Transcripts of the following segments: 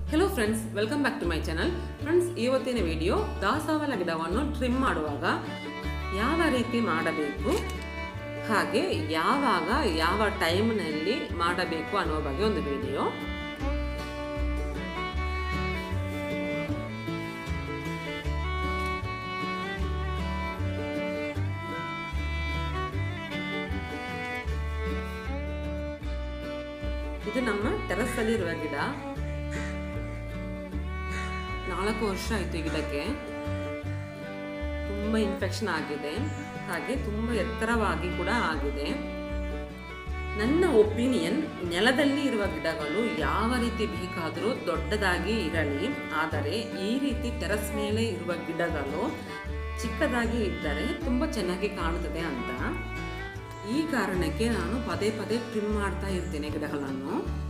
hello friends welcome back to my channel friends ಇವತ್ತಿನ video ದಾಸವಾಳ ಗಿಡವನ್ನು ಟ್ರಿಮ್ ಮಾಡುವಾಗ ಯಾವ ರೀತಿ ಮಾಡಬೇಕು ಹಾಗೆ ಯಾವಾಗ ಯಾವ ಟೈಮ್ನಲ್ಲಿ ಮಾಡಬೇಕು ಅನ್ನೋ ಬಗ್ಗೆ ಒಂದು ವಿಡಿಯೋ ಇದು ನಮ್ಮ ಟೆರಸ್ಸಲ್ಲಿರುವ ಗಿಡ ನಾಲ್ಕು ವರ್ಷ ಆಯಿತು ಈ ಗಿಡಕ್ಕೆ ತುಂಬ ಇನ್ಫೆಕ್ಷನ್ ಆಗಿದೆ ಹಾಗೆ ತುಂಬ ಎತ್ತರವಾಗಿ ಕೂಡ ಆಗಿದೆ ನನ್ನ ಒಪಿನಿಯನ್ ನೆಲದಲ್ಲಿ ಇರುವ ಗಿಡಗಳು ಯಾವ ರೀತಿ ಬೇಕಾದರೂ ದೊಡ್ಡದಾಗಿ ಇರಲಿ ಆದರೆ ಈ ರೀತಿ ಟೆರಸ್ ಮೇಲೆ ಇರುವ ಗಿಡಗಳು ಚಿಕ್ಕದಾಗಿ ಇದ್ದರೆ ತುಂಬ ಚೆನ್ನಾಗಿ ಕಾಣುತ್ತದೆ ಅಂತ ಈ ಕಾರಣಕ್ಕೆ ನಾನು ಪದೇ ಪದೇ ಟ್ರಿಮ್ ಮಾಡ್ತಾ ಇರ್ತೇನೆ ಗಿಡಗಳನ್ನು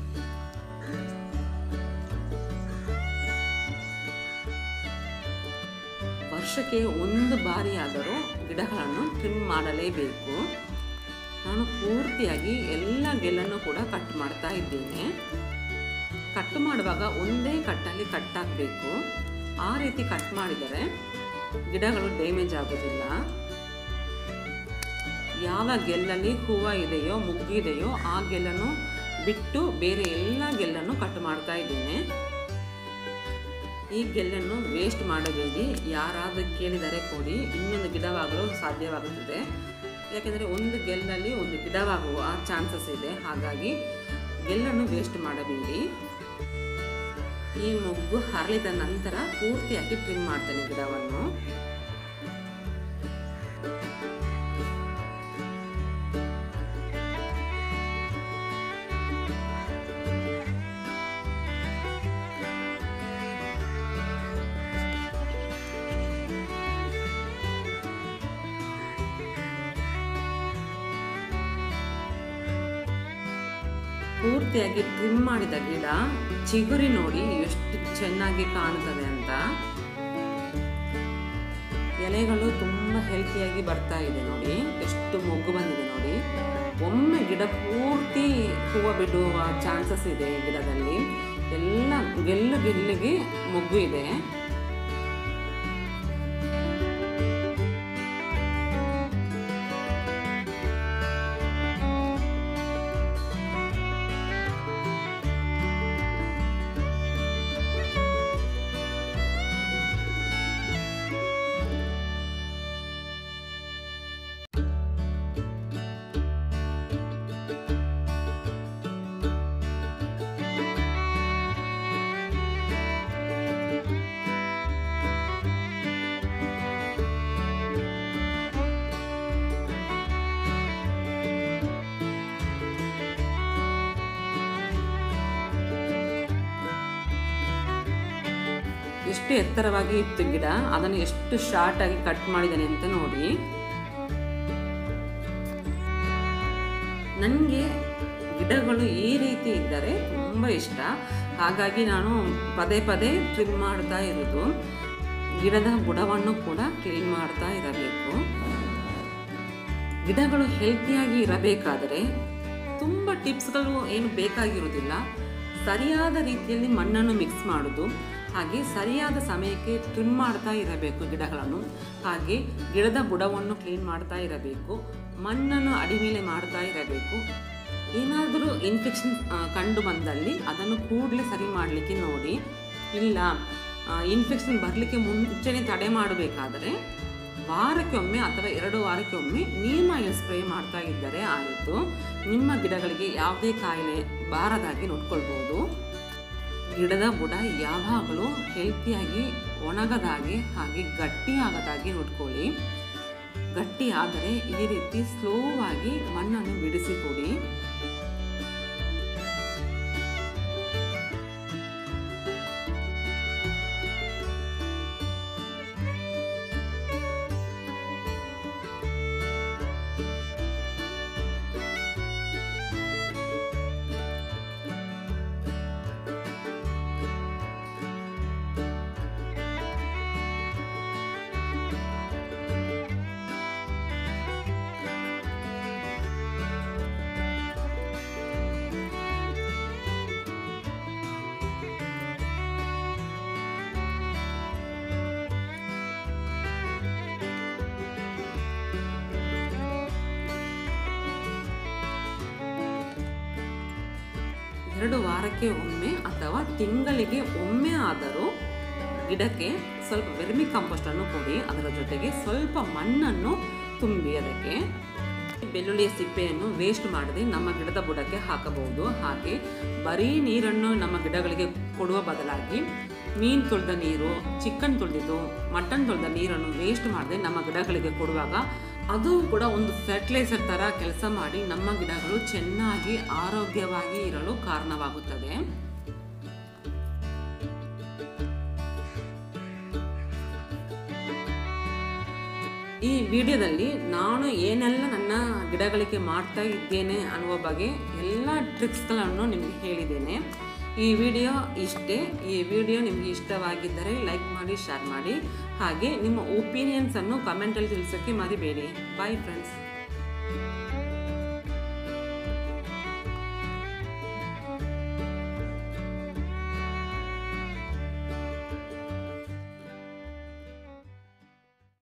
ವರ್ಷಕ್ಕೆ ಒಂದು ಬಾರಿ ಆದರೂ ಗಿಡಗಳನ್ನು ಟ್ರಿಮ್ ಮಾಡಲೇಬೇಕು ನಾನು ಪೂರ್ತಿಯಾಗಿ ಎಲ್ಲ ಗೆಲ್ಲನ್ನು ಕೂಡ ಕಟ್ ಮಾಡ್ತಾ ಇದ್ದೇನೆ ಕಟ್ ಮಾಡುವಾಗ ಒಂದೇ ಕಟ್ಟಲ್ಲಿ ಕಟ್ ಹಾಕಬೇಕು ಆ ರೀತಿ ಕಟ್ ಮಾಡಿದರೆ ಗಿಡಗಳು ಡ್ಯಾಮೇಜ್ ಆಗೋದಿಲ್ಲ ಯಾವ ಗೆಲ್ಲಲ್ಲಿ ಹೂವು ಇದೆಯೋ ಮುಗ್ಗಿದೆಯೋ ಆ ಗೆಲ್ಲನ್ನು ಬಿಟ್ಟು ಬೇರೆ ಎಲ್ಲ ಗೆಲ್ಲನ್ನು ಕಟ್ ಮಾಡ್ತಾ ಇದ್ದೇನೆ ಈ ಗೆಲ್ಲನ್ನು ವೇಸ್ಟ್ ಮಾಡಬೇಡಿ ಯಾರಾದರೂ ಕೇಳಿದರೆ ಕೊಡಿ ಇನ್ನೊಂದು ಗಿಡವಾಗಲು ಸಾಧ್ಯವಾಗುತ್ತದೆ ಯಾಕೆಂದರೆ ಒಂದು ಗೆಲ್ಲಲ್ಲಿ ಒಂದು ಗಿಡವಾಗುವ ಚಾನ್ಸಸ್ ಇದೆ ಹಾಗಾಗಿ ಗೆಲ್ಲನ್ನು ವೇಸ್ಟ್ ಮಾಡಬೇಡಿ ಈ ಮೊಗ್ಗು ಹರಳಿದ ನಂತರ ಪೂರ್ತಿಯಾಗಿ ಟ್ರಿಮ್ ಮಾಡ್ತೇನೆ ಗಿಡವನ್ನು ಪೂರ್ತಿಯಾಗಿ ಟ್ರಿಮ್ ಮಾಡಿದ ಗಿಡ ಚಿಗುರಿ ನೋಡಿ ಎಷ್ಟು ಚೆನ್ನಾಗಿ ಕಾಣುತ್ತದೆ ಅಂತ ಎಲೆಗಳು ತುಂಬ ಹೆಲ್ತಿಯಾಗಿ ಬರ್ತಾ ಇದೆ ನೋಡಿ ಎಷ್ಟು ಮೊಗ್ಗು ಬಂದಿದೆ ನೋಡಿ ಒಮ್ಮೆ ಗಿಡ ಪೂರ್ತಿ ಹೂವು ಬಿಡುವ ಚಾನ್ಸಸ್ ಇದೆ ಈ ಗಿಡದಲ್ಲಿ ಎಲ್ಲ ಗೆಲ್ಲು ಗೆಲ್ಲಿಗೆ ಮೊಗ್ಗು ಇದೆ ಎಷ್ಟು ಎತ್ತರವಾಗಿ ಇತ್ತು ಗಿಡ ಅದನ್ನು ಎಷ್ಟು ಶಾರ್ಟ್ ಆಗಿ ಕಟ್ ಮಾಡಿದ್ದಾನೆ ಅಂತ ನೋಡಿ ನನಗೆ ಗಿಡಗಳು ಈ ರೀತಿ ಇದ್ದರೆ ತುಂಬ ಇಷ್ಟ ಹಾಗಾಗಿ ನಾನು ಪದೇ ಪದೇ ಟ್ರಿಮ್ ಮಾಡ್ತಾ ಇರೋದು ಗಿಡದ ಬುಡವನ್ನು ಕೂಡ ಕ್ಲೀನ್ ಮಾಡ್ತಾ ಇರಬೇಕು ಗಿಡಗಳು ಹೆಲ್ತಿಯಾಗಿ ಇರಬೇಕಾದರೆ ತುಂಬ ಟಿಪ್ಸ್ಗಳು ಏನು ಬೇಕಾಗಿರುವುದಿಲ್ಲ ಸರಿಯಾದ ರೀತಿಯಲ್ಲಿ ಮಣ್ಣನ್ನು ಮಿಕ್ಸ್ ಮಾಡೋದು ಹಾಗೆ ಸರಿಯಾದ ಸಮಯಕ್ಕೆ ಟ್ರಿಮ್ ಮಾಡ್ತಾ ಇರಬೇಕು ಗಿಡಗಳನ್ನು ಹಾಗೆ ಗಿಡದ ಬುಡವನ್ನು ಕ್ಲೀನ್ ಮಾಡ್ತಾ ಇರಬೇಕು ಮಣ್ಣನ್ನು ಅಡಿಮೇಲೆ ಮಾಡ್ತಾ ಇರಬೇಕು ಏನಾದರೂ ಇನ್ಫೆಕ್ಷನ್ ಕಂಡು ಬಂದಲ್ಲಿ ಅದನ್ನು ಕೂಡಲೇ ಸರಿ ಮಾಡಲಿಕ್ಕೆ ನೋಡಿ ಇಲ್ಲ ಇನ್ಫೆಕ್ಷನ್ ಬರಲಿಕ್ಕೆ ಮುಂಚೆನೇ ತಡೆ ಮಾಡಬೇಕಾದರೆ ವಾರಕ್ಕೊಮ್ಮೆ ಅಥವಾ ಎರಡು ವಾರಕ್ಕೊಮ್ಮೆ ನೀಮ್ ಆಯಿಲ್ ಸ್ಪ್ರೇ ಮಾಡ್ತಾ ಇದ್ದರೆ ಆಯಿತು ನಿಮ್ಮ ಗಿಡಗಳಿಗೆ ಯಾವುದೇ ಕಾಯಿಲೆ ಬಾರದಾಗಿ ನೋಡ್ಕೊಳ್ಬೋದು ಗಿಡದ ಬುಡ ಯಾವಾಗಲೂ ಹೆಲ್ತಿಯಾಗಿ ಒಣಗದಾಗೆ ಹಾಗೆ ಗಟ್ಟಿಯಾಗದಾಗೆ ನೋಡ್ಕೊಳ್ಳಿ ಗಟ್ಟಿ ಆದರೆ ಈ ರೀತಿ ಸ್ಲೋ ಆಗಿ ಮಣ್ಣನ್ನು ಬಿಡಿಸಿಕೊಡಿ ಎರಡು ವಾರಕ್ಕೆ ಒಮ್ಮೆ ಅಥವಾ ತಿಂಗಳಿಗೆ ಒಮ್ಮೆ ಆದರೂ ಗಿಡಕ್ಕೆ ಸ್ವಲ್ಪ ವೆರ್ಮಿ ಕಂಪೋಸ್ಟನ್ನು ಕೊಡಿ ಅದರ ಜೊತೆಗೆ ಸ್ವಲ್ಪ ಮಣ್ಣನ್ನು ತುಂಬಿ ಅದಕ್ಕೆ ಬೆಳ್ಳುಳ್ಳಿಯ ಸಿಪ್ಪೆಯನ್ನು ವೇಸ್ಟ್ ಮಾಡದೆ ನಮ್ಮ ಗಿಡದ ಬುಡಕ್ಕೆ ಹಾಕಬಹುದು ಹಾಗೆ ಬರೀ ನೀರನ್ನು ನಮ್ಮ ಗಿಡಗಳಿಗೆ ಕೊಡುವ ಬದಲಾಗಿ ಮೀನು ತೊಳೆದ ನೀರು ಚಿಕನ್ ತೊಳೆದಿದ್ದು ಮಟನ್ ತೊಳೆದ ನೀರನ್ನು ವೇಸ್ಟ್ ಮಾಡದೆ ನಮ್ಮ ಗಿಡಗಳಿಗೆ ಕೊಡುವಾಗ ಅದು ಕೂಡ ಒಂದು ಫರ್ಟಿಲೈಸರ್ ಥರ ಕೆಲಸ ಮಾಡಿ ನಮ್ಮ ಗಿಡಗಳು ಚೆನ್ನಾಗಿ ಆರೋಗ್ಯವಾಗಿ ಇರಲು ಕಾರಣವಾಗುತ್ತದೆ ಈ ವಿಡಿಯೋದಲ್ಲಿ ನಾನು ಏನೆಲ್ಲ ನನ್ನ ಗಿಡಗಳಿಗೆ ಮಾಡ್ತಾ ಇದ್ದೇನೆ ಅನ್ನುವ ಬಗ್ಗೆ ಎಲ್ಲ ಟ್ರಿಕ್ಸ್ಗಳನ್ನು ನಿಮಗೆ ಹೇಳಿದ್ದೇನೆ ಈ ವಿಡಿಯೋ ಇಷ್ಟೇ ಈ ವಿಡಿಯೋ ನಿಮಗೆ ಇಷ್ಟವಾಗಿದ್ದರೆ ಲೈಕ್ ಮಾಡಿ ಶೇರ್ ಮಾಡಿ ಹಾಗೆ ನಿಮ್ಮ ಒಪಿನಿಯನ್ಸನ್ನು ಕಮೆಂಟಲ್ಲಿ ತಿಳಿಸೋಕ್ಕೆ ಮರಿಬೇಡಿ ಬಾಯ್ ಫ್ರೆಂಡ್ಸ್